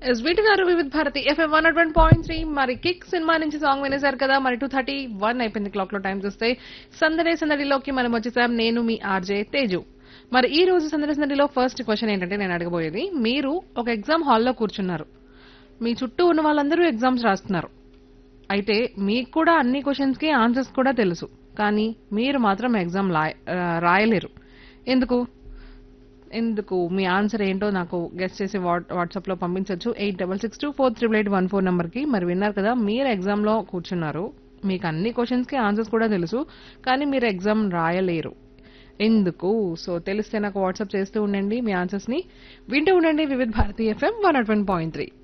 yes వింటున్నారు Vividh Bharati FM one one point three మరి Kick సినిమా నుంచి సాంగ్ వినేశారు కదా మరి టూ థర్టీ వన్ అయిపోయింది క్లాక్ లో టైం చూస్తే సందడే సందడిలోకి మనం వచ్చేసాం నేను మీ ఆర్జే తేజు మరి ఈ రోజు సందడి సందడిలో ఫస్ట్ క్వశ్చన్ ఏంటంటే నేను అడగబోయేది మీరు ఒక ఎగ్జామ్ హాల్లో కూర్చున్నారు మీ చుట్టూ ఉన్న వాళ్ళందరూ ఎగ్జామ్స్ రాస్తున్నారు అయితే మీకు కూడా అన్ని క్వశ్చన్స్ కి ఆన్సర్స్ కూడా తెలుసు కానీ మీరు మాత్రం ఎగ్జామ్ రాయలేరు ఎందుకు ఎందుకు మీ ఆన్సర్ ఏంటో నాకు గెస్ట్ చేసి వాట్సాప్ లో పంపించవచ్చు eight double six two four triple eight one four number కి మరి విన్నారు కదా మీరు ఎగ్జామ్ లో కూర్చున్నారు మీకు అన్ని క్వశ్చన్స్ కి ఆన్సర్స్ కూడా తెలుసు కానీ మీరు ఎగ్జామ్ రాయలేరు ఎందుకు సో తెలిస్తే నాకు వాట్సాప్ చేస్తూ ఉండండి మీ ఆన్సర్స్ ని వింటూ ఉండండి Vividh Bharati FM one point three